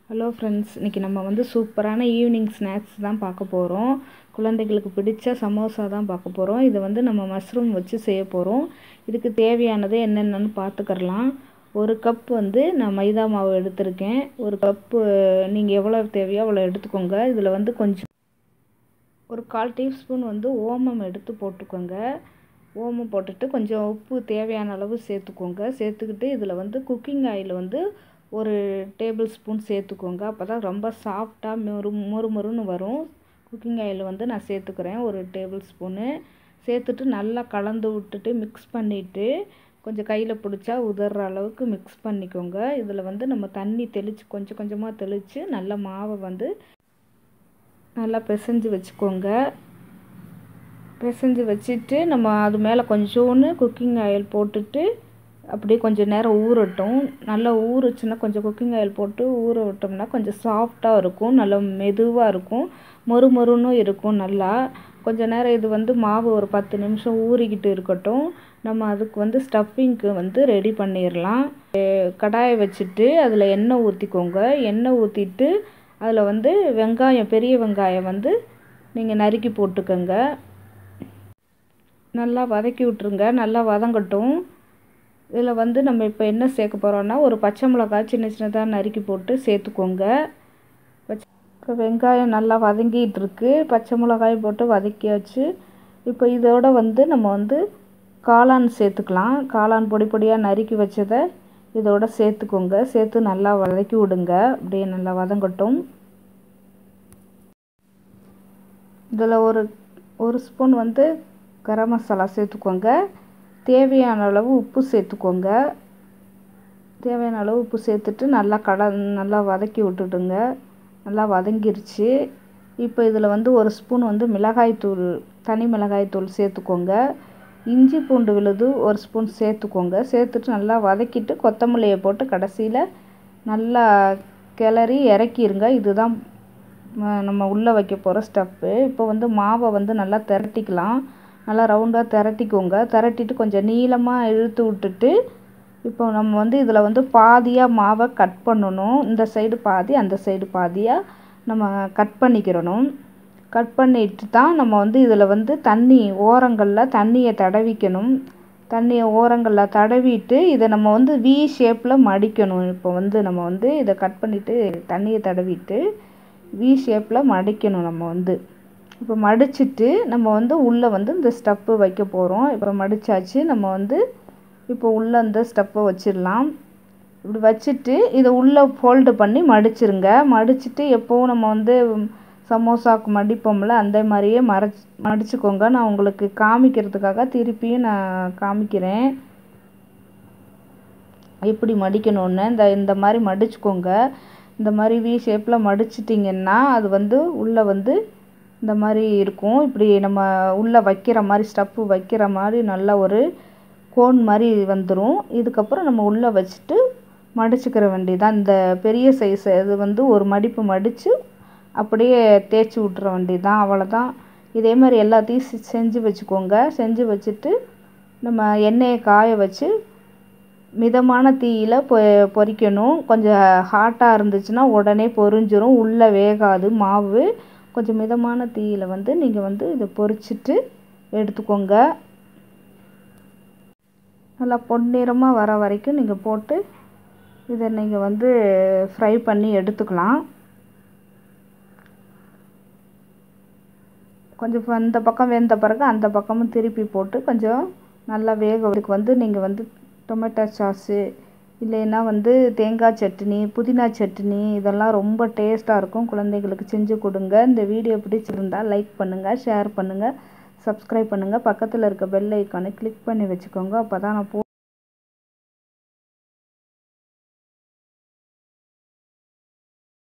hello friends இன்றைக்கி நம்ம வந்து சூப்பரான ஈவினிங் ஸ்நாக்ஸ் தான் பார்க்க போகிறோம் குழந்தைகளுக்கு பிடிச்ச சமோசா தான் பார்க்க போகிறோம் இதை வந்து நம்ம மஷ்ரூம் வச்சு செய்ய போகிறோம் இதுக்கு தேவையானது என்னென்னு பார்த்துக்கறலாம் ஒரு கப் வந்து நான் மைதா மாவு எடுத்திருக்கேன் ஒரு கப்பு நீங்கள் எவ்வளோ தேவையோ அவ்வளோ எடுத்துக்கோங்க இதில் வந்து கொஞ்சம் ஒரு கால் டீஸ்பூன் வந்து ஓமம் எடுத்து போட்டுக்கோங்க ஓமம் போட்டுட்டு கொஞ்சம் உப்பு தேவையான அளவு சேர்த்துக்கோங்க சேர்த்துக்கிட்டு இதில் வந்து குக்கிங் ஆயில் வந்து ஒரு டேபிள் ஸ்பூன் சேர்த்துக்கோங்க அப்போ தான் ரொம்ப சாஃப்டாக மொறு மொறு மொறுன்னு வரும் குக்கிங் ஆயில் வந்து நான் சேர்த்துக்கிறேன் ஒரு டேபிள் ஸ்பூனு சேர்த்துட்டு நல்லா கலந்து விட்டுட்டு மிக்ஸ் பண்ணிவிட்டு கொஞ்சம் கையில் பிடிச்சா உதற அளவுக்கு மிக்ஸ் பண்ணிக்கோங்க இதில் வந்து நம்ம தண்ணி தெளித்து கொஞ்சம் கொஞ்சமாக தெளித்து நல்ல மாவை வந்து நல்லா பிசைஞ்சு வச்சுக்கோங்க பிசைஞ்சு வச்சுட்டு நம்ம அது மேலே கொஞ்சோன்னு குக்கிங் ஆயில் போட்டுட்டு அப்படியே கொஞ்சம் நேரம் ஊறட்டும் நல்லா ஊறுச்சுன்னா கொஞ்சம் குக்கிங் ஆயில் போட்டு ஊற விட்டோம்னா கொஞ்சம் சாஃப்டாக இருக்கும் நல்லா மெதுவாக இருக்கும் மொறு மொறுன்னு இருக்கும் நல்லா கொஞ்ச நேரம் இது வந்து மாவு ஒரு பத்து நிமிஷம் ஊறிக்கிட்டு இருக்கட்டும் நம்ம அதுக்கு வந்து ஸ்டஃபிங்க்கு வந்து ரெடி பண்ணிடலாம் கடாயை வச்சுட்டு அதில் எண்ணெய் ஊற்றிக்கோங்க எண்ணெய் ஊற்றிட்டு அதில் வந்து வெங்காயம் பெரிய வெங்காயம் வந்து நீங்கள் நறுக்கி போட்டுக்கோங்க நல்லா வதக்கி விட்ருங்க நல்லா வதங்கட்டும் இதில் வந்து நம்ம இப்போ என்ன சேர்க்க போகிறோன்னா ஒரு பச்சை மிளகாய் சின்ன சின்னதாக நறுக்கி போட்டு சேர்த்துக்கோங்க இப்போ வெங்காயம் நல்லா வதங்கிட்டு இருக்கு பச்சை மிளகாய் போட்டு வதக்கியாச்சு இப்போ இதோட வந்து நம்ம வந்து காளான் சேர்த்துக்கலாம் காளான் பொடி பொடியாக நறுக்கி வச்சதை இதோட சேர்த்துக்கோங்க சேர்த்து நல்லா வதக்கி விடுங்க அப்படியே நல்லா வதங்கட்டும் இதில் ஒரு ஒரு ஸ்பூன் வந்து கரம் மசாலா சேர்த்துக்கோங்க தேவையான அளவு உப்பு சேர்த்துக்கோங்க தேவையான அளவு உப்பு சேர்த்துட்டு நல்லா கட நல்லா வதக்கி விட்டுடுங்க நல்லா வதங்கிருச்சு இப்போ இதில் வந்து ஒரு ஸ்பூன் வந்து மிளகாய்த்தூள் தனி மிளகாய்த்தூள் சேர்த்துக்கோங்க இஞ்சி பூண்டு விழுது ஒரு ஸ்பூன் சேர்த்துக்கோங்க சேர்த்துட்டு நல்லா வதக்கிட்டு கொத்தமல்லியை போட்டு கடைசியில் நல்லா கிளறி இறக்கிருங்க இதுதான் நம்ம உள்ளே வைக்க போகிற ஸ்டஃப்பு இப்போ வந்து மாவை வந்து நல்லா திரட்டிக்கலாம் நல்லா ரவுண்டாக திரட்டிக்கோங்க திரட்டிட்டு கொஞ்சம் நீளமாக இழுத்து விட்டுட்டு இப்போ நம்ம வந்து இதில் வந்து பாதியாக மாவை கட் பண்ணணும் இந்த சைடு பாதி அந்த சைடு பாதியாக நம்ம கட் பண்ணிக்கிறணும் கட் பண்ணிட்டு தான் நம்ம வந்து இதில் வந்து தண்ணி ஓரங்களில் தண்ணியை தடவிக்கணும் தண்ணியை ஓரங்களில் தடவிட்டு இதை நம்ம வந்து வி ஷேப்பில் மடிக்கணும் இப்போ வந்து நம்ம வந்து இதை கட் பண்ணிவிட்டு தண்ணியை தடவிட்டு வி ஷேப்பில் மடிக்கணும் நம்ம வந்து இப்போ மடிச்சுட்டு நம்ம வந்து உள்ளே வந்து இந்த ஸ்டப்பு வைக்க போகிறோம் இப்போ மடித்தாச்சு நம்ம வந்து இப்போ உள்ளே இந்த ஸ்டப்பை வச்சிடலாம் இப்படி வச்சுட்டு இதை உள்ளே ஃபோல்டு பண்ணி மடிச்சிருங்க மடிச்சுட்டு எப்போவும் நம்ம வந்து சமோசாவுக்கு மடிப்போம்ல அந்த மாதிரியே மறைச்சி மடிச்சுக்கோங்க நான் உங்களுக்கு காமிக்கிறதுக்காக திருப்பியும் நான் காமிக்கிறேன் எப்படி மடிக்கணும்னு இந்த இந்த மாதிரி மடிச்சுக்கோங்க இந்த மாதிரி வி ஷேப்பில் மடிச்சிட்டிங்கன்னா அது வந்து உள்ளே வந்து இந்த மாதிரி இருக்கும் இப்படி நம்ம உள்ளே வைக்கிற மாதிரி ஸ்டப்பு வைக்கிற மாதிரி நல்ல ஒரு கோன் மாதிரி வந்துடும் இதுக்கப்புறம் நம்ம உள்ளே வச்சுட்டு மடிச்சுக்கிற வேண்டியதான் இந்த பெரிய சைஸ் இது வந்து ஒரு மடிப்பு மடித்து அப்படியே தேய்ச்சி விட்ற வேண்டியதான் அவ்வளோதான் இதே மாதிரி எல்லாத்தையும் செஞ்சு வச்சுக்கோங்க செஞ்சு வச்சுட்டு நம்ம எண்ணெயை காய வச்சு மிதமான தீயில் பொ பொரிக்கணும் கொஞ்சம் ஹாட்டாக இருந்துச்சுன்னா உடனே பொரிஞ்சிரும் உள்ளே வேகாது மாவு கொஞ்சம் மிதமான தீயில் வந்து நீங்கள் வந்து இதை பொரிச்சிட்டு எடுத்துக்கோங்க நல்லா பொன்னிறமாக வர வரைக்கும் நீங்கள் போட்டு இதை நீங்கள் வந்து ஃப்ரை பண்ணி எடுத்துக்கலாம் கொஞ்சம் இந்த பக்கம் வெந்த பிறகு அந்த பக்கமும் திருப்பி போட்டு கொஞ்சம் நல்லா வேக இதுக்கு வந்து நீங்கள் வந்து டொமேட்டோ சாஸு இல்லைன்னா வந்து தேங்காய் சட்னி புதினா சட்னி இதெல்லாம் ரொம்ப டேஸ்ட்டாக இருக்கும் குழந்தைகளுக்கு செஞ்சு கொடுங்க இந்த வீடியோ பிடிச்சிருந்தா லைக் பண்ணுங்கள் ஷேர் பண்ணுங்கள் சப்ஸ்கிரைப் பண்ணுங்கள் பக்கத்தில் இருக்க பெல் ஐக்கானை கிளிக் பண்ணி வச்சுக்கோங்க அப்போ தான் நான் போ